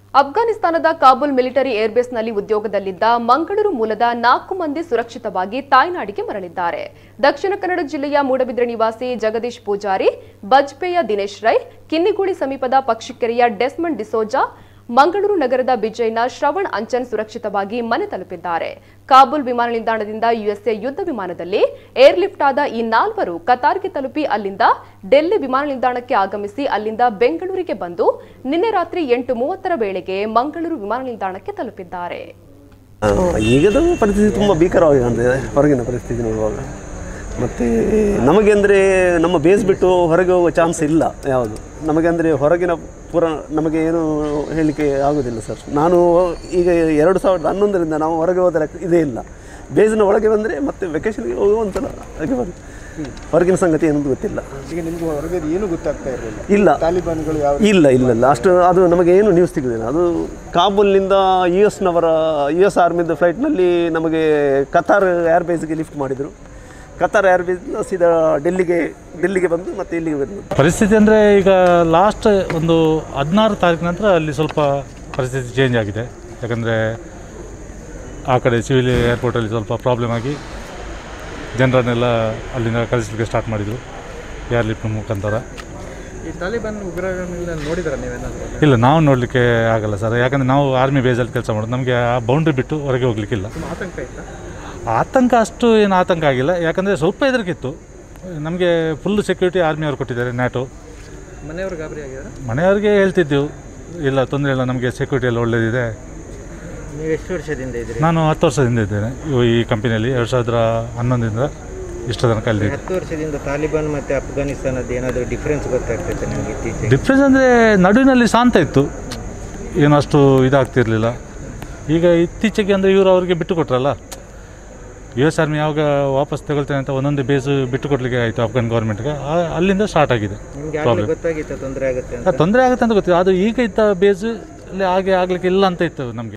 ಅಫ್ಘಾನಿಸ್ತಾನದ Kabul military ಏರ್ಬೇಸ್ನಲ್ಲಿ ಉದ್ಯೋಗದಲ್ಲಿದ್ದ ಮಂಗಳೂರು ಮೂಲದ ನಾಲ್ಕು ಮಂದಿ ಸುರಕ್ಷಿತವಾಗಿ ತಾಯ್ನಾಡಿಗೆ ಮರಳಿದ್ದಾರೆ ದಕ್ಷಿಣ ಕನ್ನಡ ಜಿಲ್ಲೆಯ ಮೂಡಬಿದ್ರೆ ನಿವಾಸಿ ಜಗದೀಶ್ ಪೂಜಾರಿ ಬಜ್ಪೆಯ ದಿನೇಶ್ ರೈ ಕಿನ್ನಿಗೂಳಿ ಸಮೀಪದ ಪಕ್ಷಿಕೆರೆಯ ಡೆಸ್ಮಂಡ್ ಡಿಸೋಜಾ ಮಂಗಳೂರು ನಗರದ ಬಿಜೈನ ಶ್ರವಣ್ ಅಂಚನ್ ಸುರಕ್ಷಿತವಾಗಿ ಮನೆ ತಲುಪಿದ್ದಾರೆ ಕಾಬೂಲ್ ವಿಮಾನ ನಿಲ್ದಾಣದಿಂದ ಯುಎಸ್ಎ ಯುದ್ಧ ವಿಮಾನದಲ್ಲಿ ಏರ್ಲಿಫ್ಟ್ ಆದ ಈ ನಾಲ್ವರು ಕತಾರ್ಗೆ ತಲುಪಿ ಅಲ್ಲಿಂದ ಡೆಲ್ಲಿ ವಿಮಾನ ನಿಲ್ದಾಣಕ್ಕೆ ಆಗಮಿಸಿ ಅಲ್ಲಿಂದ ಬೆಂಗಳೂರಿಗೆ ಬಂದು ನಿನ್ನೆ ರಾತ್ರಿ ಎಂಟು ಮೂವತ್ತರ ವೇಳೆಗೆ ಮಂಗಳೂರು ವಿಮಾನ ನಿಲ್ದಾಣಕ್ಕೆ ತಲುಪಿದ್ದಾರೆ ಆ, ಈಗದ ಪರಿಸ್ಥಿತಿ ತುಂಬ ಭೀಕರವಾಗಿ ಕಾಣ್ತಿದೆ ಹೊರಗಿನ ಪರಿಸ್ಥಿತಿ ನೋಡುವಾಗ ಮತ್ತು ನಮಗೆ ಅಂದರೆ ನಮ್ಮ ಬೇಸ್ ಬಿಟ್ಟು ಹೊರಗೆ ಹೋಗೋ ಚಾನ್ಸ್ ಇಲ್ಲ ಯಾವುದು ನಮಗೆ ಅಂದರೆ ಹೊರಗಿನ ಪೂರ ನಮಗೆ ಏನು ಹೇಳಲಿಕ್ಕೆ ಆಗೋದಿಲ್ಲ ಸರ್ ನಾನು ಈಗ ಎರಡು ಸಾವಿರದ ಹನ್ನೊಂದರಿಂದ ನಾವು ಹೊರಗೆ ಹೋದರೆ ಇದೇ ಇಲ್ಲ ಬೇಸಿನ ಒಳಗೆ ಬಂದರೆ ಮತ್ತೆ ವೆಕೇಷನ್ಗೆ ಹೋಗುವ ಒಂದ್ಸಲ ಹಾಗೆ ಬಂದು ಹೊರಗಿನ ಸಂಗತಿ ಏನಂತ ಗೊತ್ತಿಲ್ಲ ಈಗ ನಿಮ್ಗೆ ಹೊರಗೆ ಏನು ಗೊತ್ತಾಗ್ತಾ ಇರಲಿಲ್ಲ ಇಲ್ಲ ತಾಲಿಬಾನ್ಗಳು ಯಾವ ಇಲ್ಲ ಇಲ್ಲ ಇಲ್ಲ ಅಷ್ಟು ಅದು ನಮಗೆ ಏನು ನ್ಯೂಸ್ ಸಿಗೋದಿಲ್ಲ ಅದು ಕಾಬೂಲ್ನಿಂದ ಯು ಎಸ್ನವರ ಯು ಎಸ್ ಆರ್ಮಿದ ಫ್ಲೈಟ್ನಲ್ಲಿ ನಮಗೆ ಕತಾರ್ ಏರ್ಬೇಸ್ಗೆ ಲಿಫ್ಟ್ ಮಾಡಿದರು ಕತಾರ್ ಏರ್ಬೇಸ್ನ ಸೀದಾ ಡೆಲ್ಲಿಗೆ ಡೆಲ್ಲಿಗೆ ಬಂದು ಮತ್ತೆ ಇಲ್ಲಿಗೆ ಬಂದು ಪರಿಸ್ಥಿತಿ ಅಂದರೆ ಈಗ ಲಾಸ್ಟ್ ಒಂದು ಹದಿನಾರು ತಾರೀಕು ನಂತರ ಅಲ್ಲಿ ಸ್ವಲ್ಪ ಪರಿಸ್ಥಿತಿ ಚೇಂಜ್ ಆಗಿದೆ ಯಾಕಂದರೆ ಆ ಕಡೆ ಸಿವಿಲ್ ಏರ್ಪೋರ್ಟಲ್ಲಿ ಸ್ವಲ್ಪ ಪ್ರಾಬ್ಲಮ್ ಆಗಿ ಜನರನ್ನೆಲ್ಲ ಅಲ್ಲಿಂದ ಕಳಿಸ್ಲಿಕ್ಕೆ ಸ್ಟಾರ್ಟ್ ಮಾಡಿದರು ಏರ್ಲಿಫ್ಟ್ ಮುಖಾಂತರ ಈ ತಾಲಿಬಾನ್ ಉಗ್ರಗಳನ್ನೆಲ್ಲ ನೋಡಿದ್ರ ನೀವೇನಾದರೂ ಇಲ್ಲ ನಾವು ನೋಡಲಿಕ್ಕೆ ಆಗಲ್ಲ ಸರ್ ಯಾಕಂದರೆ ನಾವು ಆರ್ಮಿ ಬೇಸಲ್ಲಿ ಕೆಲಸ ಮಾಡೋದು ನಮಗೆ ಆ ಬೌಂಡ್ರಿ ಬಿಟ್ಟು ಹೊರಗೆ ಹೋಗ್ಲಿಕ್ಕಿಲ್ಲ ಆತಂಕ ಇತ್ತಾ ಆತಂಕ ಅಷ್ಟು ಏನು ಆತಂಕ ಆಗಿಲ್ಲ ಯಾಕಂದರೆ ಸ್ವಲ್ಪ ಹೆದರಿಕಿತ್ತು ನಮಗೆ ಫುಲ್ ಸೆಕ್ಯೂರಿಟಿ ಆರ್ಮಿಯವರು ಕೊಟ್ಟಿದ್ದಾರೆ ನ್ಯಾಟೋ ಮನೆಯವ್ರು ಗಾಬರಿ ಆಗಿದ್ದಾರೆ ಮನೆಯವ್ರಿಗೆ ಹೇಳ್ತಿದ್ದೆವು ಇಲ್ಲ ತೊಂದರೆ ಇಲ್ಲ ನಮಗೆ ಸೆಕ್ಯೂರಿಟಿ ಎಲ್ಲ ಒಳ್ಳೆಯದಿದೆ ನೀವು ಎಷ್ಟು ವರ್ಷದಿಂದ ಇದ್ದೀರಿ ನಾನು ಹತ್ತು ವರ್ಷದಿಂದ ಇದ್ದೇನೆ ಇವು ಈ ಕಂಪನಿಯಲ್ಲಿ ಎರಡು ಸಾವಿರದ ಹನ್ನೊಂದರಿಂದ ಇಷ್ಟ ತನಕ ಅಲ್ಲಿ ಹತ್ತು ವರ್ಷದಿಂದ ತಾಲಿಬಾನ್ ಮತ್ತು ಅಫ್ಘಾನಿಸ್ತಾನದ ಏನಾದರೂ ಡಿಫ್ರೆನ್ಸ್ ಗೊತ್ತಾಗ್ತೈತೆ ನಿಮಗೆ ಇತ್ತೀಚೆಗೆ ಡಿಫ್ರೆನ್ಸ್ ಅಂದರೆ ನಡುವಿನಲ್ಲಿ ಶಾಂತ ಇತ್ತು ಏನು ಅಷ್ಟು ಇದಾಗ್ತಿರ್ಲಿಲ್ಲ ಈಗ ಇತ್ತೀಚೆಗೆ ಅಂದರೆ ಇವರು ಅವ್ರಿಗೆ ಬಿಟ್ಟು ಕೊಟ್ರಲ್ಲ ಯು ಎಸ್ ಆರ್ಮಿ ಯಾವಾಗ ವಾಪಸ್ ತಗೊಳ್ತೇನೆ ಅಂತ ಒಂದೊಂದು ಬೇಸು ಬಿಟ್ಟು ಕೊಡಲಿಕ್ಕೆ ಆಯಿತು ಅಫ್ಘಾನ್ ಗೌರ್ಮೆಂಟ್ಗೆ ಆ- ಅಲ್ಲಿಂದ ಸ್ಟಾರ್ಟ್ ಆಗಿದೆ ನಿಮ್ಗೆ ಆಗಲೇ ಪ್ರಾಬ್ಲಮ್ ಗೊತ್ತಾಗಿತ್ತು ತೊಂದರೆ ಆಗುತ್ತೆ ಅಂತ ತೊಂದರೆ ಆಗುತ್ತೆ ಅಂತ ಗೊತ್ತಿಲ್ಲ ಅದು ಈಗ ಇದ್ದ ಬೇಸು ಅಲ್ಲಿ ಹಾಗೆ ಆಗಲಿಕ್ಕೆ ಇಲ್ಲ ಅಂತ ಇತ್ತು ನಮಗೆ